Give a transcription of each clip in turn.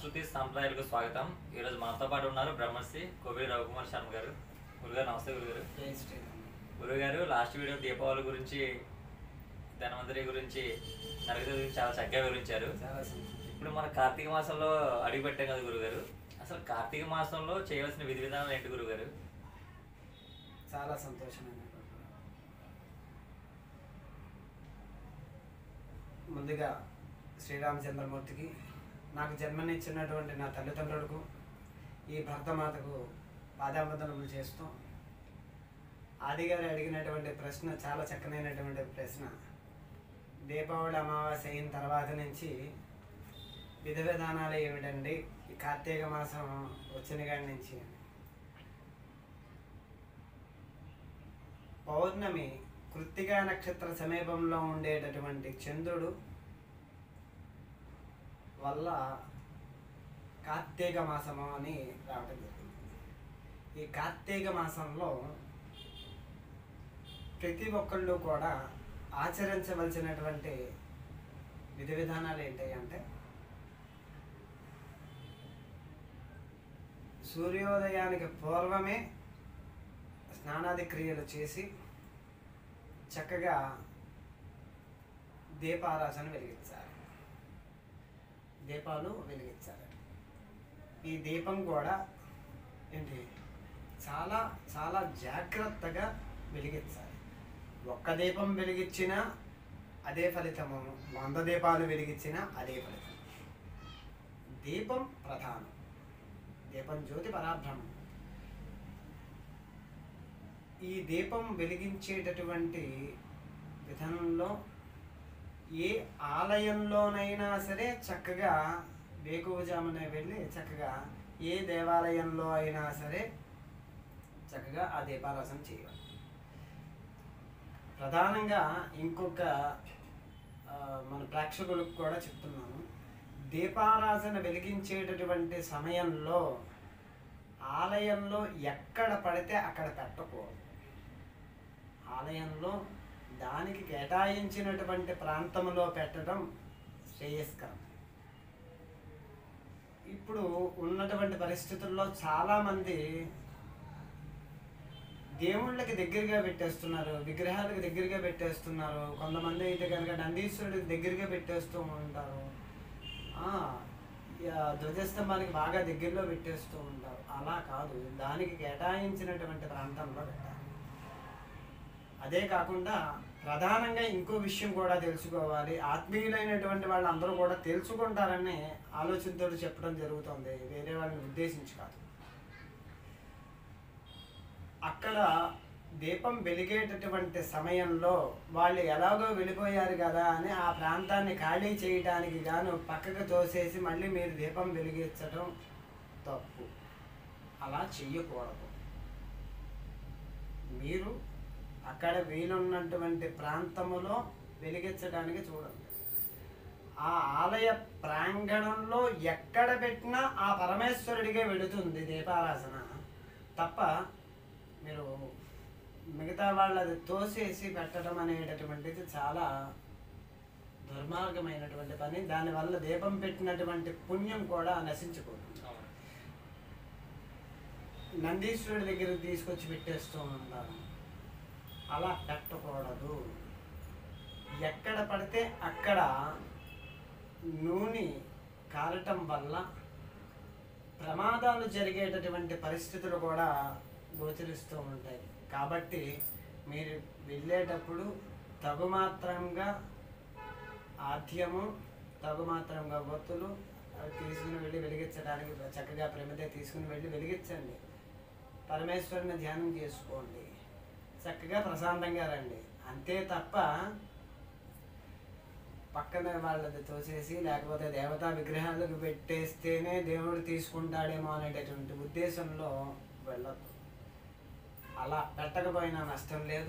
సంస్కృతి సాంప్రదాయాలకు స్వాగతం ఈరోజు మనతో పాటు ఉన్నారు బ్రహ్మశ్రీ కోవిడి రవికుమార్ శర్మ గారు గురుగారు నమస్తే గురుగారు జై శ్రీరామ్ గురుగారు లాస్ట్ వీడియో దీపావళి గురించి ధన్వంతరి గురించి నరగతి గురించి చాలా చక్కగా వివరించారు చాలా సంతోషం ఇప్పుడు మన కార్తీక మాసంలో అడుగు పెట్టాం కదా గురుగారు అసలు కార్తీక మాసంలో చేయవలసిన విధి విధానాలు ఏంటి గురుగారు చాలా సంతోషమైనటువంటి ముందుగా శ్రీరామచంద్రమూర్తికి నాకు జన్మనిచ్చినటువంటి నా తల్లిదండ్రులకు ఈ భర్తమాతకు పాదాబంధనములు చేస్తూ ఆదిగారు అడిగినటువంటి ప్రశ్న చాలా చక్కనైనటువంటి ప్రశ్న దీపావళి అమావాస్య అయిన తర్వాత నుంచి విధి విధానాలు ఏమిటండి ఈ కార్తీక మాసం వచ్చిన కాడి నుంచి పౌర్ణమి కృత్తికా నక్షత్ర సమీపంలో ఉండేటటువంటి చంద్రుడు వల్ల కార్తీక మాసము అని రావటం జరిగింది ఈ కార్తీక మాసంలో ప్రతి ఒక్కళ్ళు కూడా ఆచరించవలసినటువంటి విధి విధానాలు ఏంటి అంటే సూర్యోదయానికి పూర్వమే స్నానాది క్రియలు చేసి చక్కగా దీపారాధన వెలిగించాలి దీపాలు వెలిగించాలి ఈ దీపం కూడా ఏంటి చాలా చాలా జాగ్రత్తగా వెలిగించాలి ఒక్క దీపం వెలిగించినా అదే ఫలితము వంద దీపాలు వెలిగించినా అదే ఫలితం దీపం ప్రధానం దీపం జ్యోతి పరాబ్రహ్మం ఈ దీపం వెలిగించేటటువంటి విధానంలో ఏ ఆలయంలోనైనా సరే చక్కగా వేకువజామున వెళ్ళి చక్కగా ఏ దేవాలయంలో అయినా సరే చక్కగా ఆ దీపారాధన చేయాలి ప్రధానంగా ఇంకొక ఆ, మన ప్రేక్షకులకు కూడా చెప్తున్నాను దీపారాధన వెలిగించేటటువంటి సమయంలో ఆలయంలో ఎక్కడ పడితే అక్కడ పెట్టకూడదు ఆలయంలో దానికి కేటాయించినటువంటి ప్రాంతంలో పెట్టడం శ్రేయస్కరం ఇప్పుడు ఉన్నటువంటి పరిస్థితుల్లో చాలామంది దేవుళ్ళకి దగ్గరగా పెట్టేస్తున్నారు విగ్రహాలకు దగ్గరగా పెట్టేస్తున్నారు కొంతమంది అయితే కనుక నందీశ్వరుడికి దగ్గరగా పెట్టేస్తూ ఉంటారు ఆ, ఇక ధ్వజస్తంభానికి బాగా దగ్గరలో పెట్టేస్తూ ఉంటారు అలా కాదు దానికి కేటాయించినటువంటి ప్రాంతంలో పెట్టాలి అదే కాకుండా ప్రధానంగా ఇంకో విషయం కూడా తెలుసుకోవాలి ఆత్మీయులైనటువంటి వాళ్ళందరూ కూడా తెలుసుకుంటారని ఆలోచనతో చెప్పడం జరుగుతుంది వేరే వాళ్ళని ఉద్దేశించి కాదు అక్కడ దీపం వెలిగేటటువంటి సమయంలో వాళ్ళు ఎలాగో వెళ్ళిపోయారు కదా అని ఆ ప్రాంతాన్ని ఖాళీ చేయడానికి గాను పక్కకు తోసేసి మళ్ళీ మీరు దీపం వెలిగించడం తప్పు అలా చెయ్యకూడదు మీరు అక్కడ వీలున్నటువంటి ప్రాంతములో వెలిగించడానికి చూడండి ఆ ఆలయ ప్రాంగణంలో ఎక్కడ పెట్టినా ఆ పరమేశ్వరుడిగే వెళుతుంది దీపారాధన తప్ప మీరు మిగతా వాళ్ళది తోసేసి పెట్టడం అనేటటువంటిది చాలా దుర్మార్గమైనటువంటి పని దానివల్ల దీపం పెట్టినటువంటి పుణ్యం కూడా నశించిపోతుంది నందీశ్వరుడి దగ్గర తీసుకొచ్చి పెట్టేస్తూ ఉంటారు అలా పెట్టకూడదు ఎక్కడ పడితే అక్కడ నూనె కారటం వల్ల ప్రమాదాలు జరిగేటటువంటి పరిస్థితులు కూడా గోచరిస్తూ ఉంటాయి కాబట్టి మీరు వెళ్ళేటప్పుడు తగుమాత్రంగా ఆద్యము తగుమాత్రంగా ఒత్తులు అవి తీసుకుని వెళ్ళి వెలిగించడానికి చక్కగా ప్రమిద తీసుకుని వెళ్ళి వెలిగించండి పరమేశ్వరుని ధ్యానం చేసుకోండి చక్కగా ప్రశాంతంగా రండి అంతే తప్ప పక్కన వాళ్ళది తోసేసి లేకపోతే దేవతా విగ్రహాలకు పెట్టేస్తేనే దేవుడు తీసుకుంటాడేమో అనేటటువంటి ఉద్దేశంలో వెళ్ళొద్దు అలా పెట్టకపోయినా నష్టం లేదు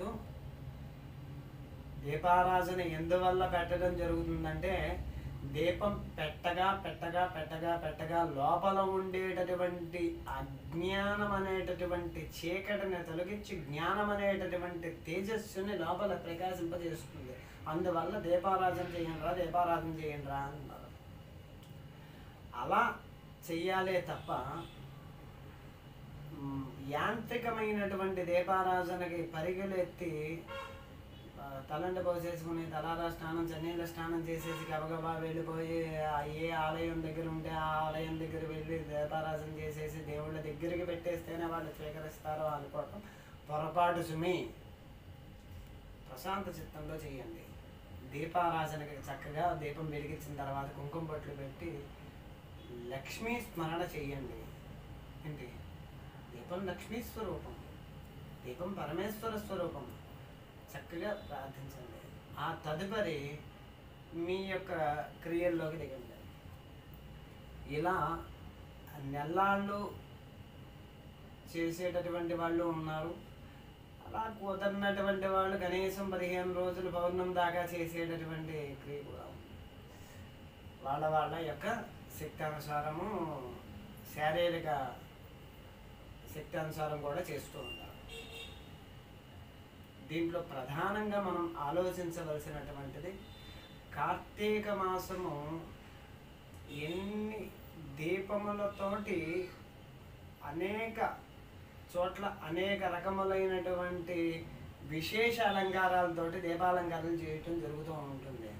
దీపారాధన ఎందువల్ల పెట్టడం జరుగుతుందంటే దీపం పెట్టగా పెట్టగా పెట్టగా పెట్టగా లోపల ఉండేటటువంటి అజ్ఞానం అనేటటువంటి చీకటిని తొలగించి జ్ఞానం అనేటటువంటి తేజస్సుని లోపల ప్రకాశింపజేస్తుంది అందువల్ల దీపారాధన చేయండి రా దీపారాధన చేయండి రా అన్నారు అలా చెయ్యాలే తప్ప మ్, యాంత్రికమైనటువంటి దీపారాధనకి పరిగెలు ఎత్తి ఆ, తలంట పోసేసుకుని తలారా స్నానం చన్నీళ్ళ స్నానం చేసేసి గబగబా వెళ్ళిపోయి ఆ ఏ ఆలయం దగ్గర ఉంటే ఆ ఆలయం దగ్గర వెళ్ళి దీపారాధన చేసేసి దేవుళ్ళ దగ్గరికి పెట్టేస్తేనే వాళ్ళు స్వీకరిస్తారో అనుకోవటం పొరపాటు సుమి ప్రశాంత చిత్తంలో చేయండి దీపారాధనకి చక్కగా దీపం వెలిగించిన తర్వాత కుంకుమ బొట్లు పెట్టి లక్ష్మీ స్మరణ చేయండి ఏంటి దీపం లక్ష్మీ స్వరూపం దీపం పరమేశ్వర స్వరూపం చక్కగా ప్రార్థించండి ఆ తదుపరి మీ యొక్క క్రియల్లోకి దిగండి ఇలా నెల్లాళ్ళు చేసేటటువంటి వాళ్ళు ఉన్నారు అలా కుదరినటువంటి వాళ్ళు కనీసం పదిహేను రోజులు పౌర్ణమి దాకా చేసేటటువంటి క్రియ కూడా ఉంది వాళ్ళ వాళ్ళ యొక్క శక్తి అనుసారము శారీరక శక్తి అనుసారం కూడా చేస్తూ ఉంటారు దీంట్లో ప్రధానంగా మనం ఆలోచించవలసినటువంటిది కార్తీక మాసము ఎన్ని దీపములతోటి అనేక చోట్ల అనేక రకములైనటువంటి విశేష అలంకారాలతోటి దీపాలంకారాలు చేయటం జరుగుతూ ఉంటుంది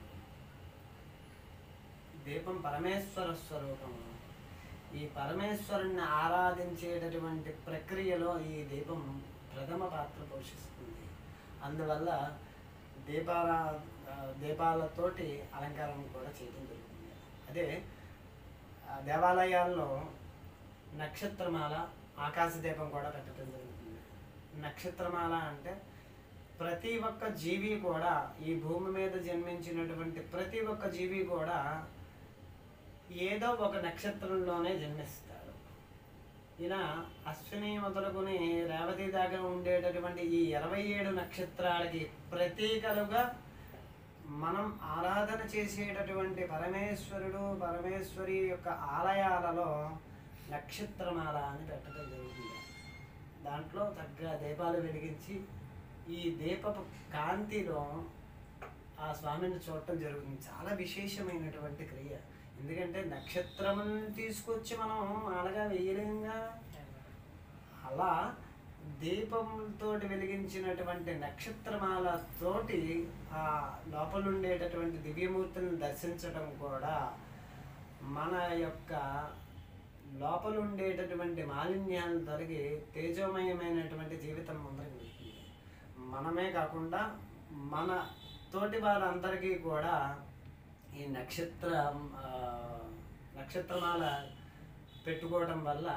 దీపం పరమేశ్వర స్వరూపము ఈ పరమేశ్వరుణ్ణి ఆరాధించేటటువంటి ప్రక్రియలో ఈ దీపం ప్రథమ పాత్ర పోషిస్తుంది అందువల్ల దీపాల ఆ, దీపాలతోటి అలంకారం కూడా చేయడం జరుగుతుంది అదే ఆ, దేవాలయాల్లో నక్షత్రమాల ఆకాశ దీపం కూడా పెట్టడం జరుగుతుంది నక్షత్రమాల అంటే ప్రతి ఒక్క జీవి కూడా ఈ భూమి మీద జన్మించినటువంటి ప్రతి ఒక్క జీవి కూడా ఏదో ఒక నక్షత్రంలోనే జన్మిస్తాడు ఇలా అశ్విని మొదలుకొని రేవతి దాకా ఉండేటటువంటి ఈ ఇరవై ఏడు నక్షత్రాలకి ప్రతీకలుగా మనం ఆరాధన చేసేటటువంటి పరమేశ్వరుడు పరమేశ్వరి యొక్క ఆలయాలలో నక్షత్రమాల అని పెట్టడం జరుగుతుంది దాంట్లో చక్కగా దీపాలు వెలిగించి ఈ దీపపు కాంతిలో ఆ స్వామిని చూడటం జరుగుతుంది చాలా విశేషమైనటువంటి క్రియ ఎందుకంటే నక్షత్రములను తీసుకొచ్చి మనం మాలగా వేయలేంగా అలా దీపంతో వెలిగించినటువంటి నక్షత్రమాలతోటి ఆ లోపల ఉండేటటువంటి దివ్యమూర్తులను దర్శించడం కూడా మన యొక్క లోపల ఉండేటటువంటి మాలిన్యాలు తొలగి తేజోమయమైనటువంటి జీవితం ముందరికి వెళ్తుంది మనమే కాకుండా మన తోటి వారందరికీ కూడా ఈ నక్షత్ర ఆ, నక్షత్రమాల పెట్టుకోవడం వల్ల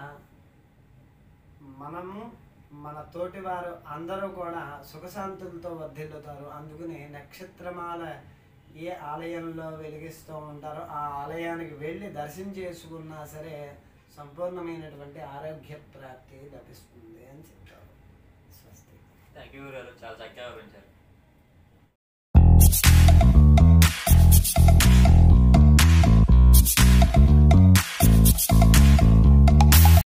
మనము మన తోటి వారు అందరూ కూడా సుఖశాంతులతో వర్ధిల్లుతారు అందుకని నక్షత్రమాల ఏ ఆలయంలో వెలిగిస్తూ ఉంటారో ఆ ఆలయానికి వెళ్ళి దర్శనం చేసుకున్నా సరే సంపూర్ణమైనటువంటి ఆరోగ్య ప్రాప్తి లభిస్తుంది అని చెప్తారు స్వస్తి థ్యాంక్ యూ గురుగారు చాలా చక్కగా వివరించారు